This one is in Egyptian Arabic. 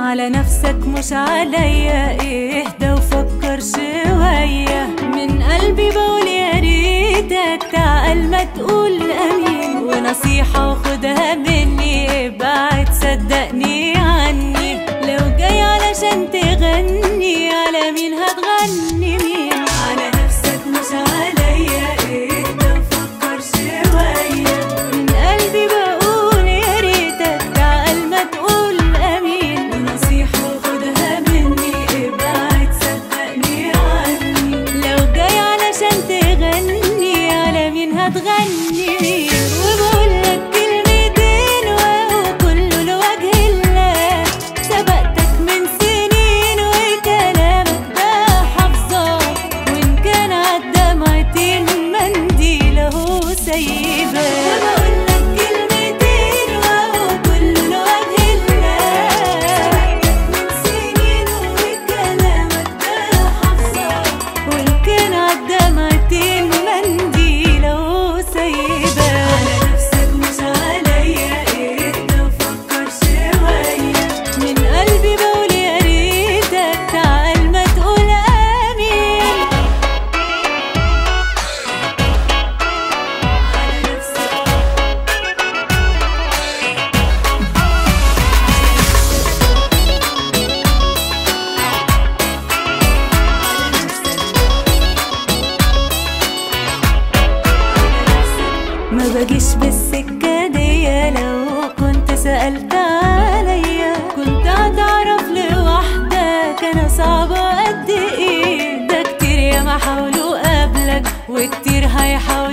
على نفسك مش عليا اهدى وفكر شوية من قلبي بقول يا ريتك تعال ما تقول امين ونصيحة وخدها مني ابعد صدقني عني لو جاي علشان تغني على مين هتغني مين على نفسك مش عليا اهدى وفكر شوية من قلبي بقول يا ريتك تعال ما تقول امين ونصيحة وخدها مني ابعد صدقني عني لو جاي علشان تغني على مين هتغني مين وبقول لك كلمتين وهو كله لوجه الله سبقتك من سنين وكلامك ده حافظاه وان كان عالدمعتين منديل اهو سايباه وبقول لك كلمتين وهو كله لوجه الله سبقتك من سنين وكلامك ده حافظاه وان كان عالدمعتين منديل اهو سايباه على نفسك مش عليا اهدى وفكر شوية من قلبي بقول يا ريتك تعال ما تقول امين على نفسك ما بجيش بالسكة دي لو كنت سألت عليا كنت هتعرف لوحدك أنا صعبة قد إيه ده كتير ياما حاولوا قبلك وكتير هيحاولوا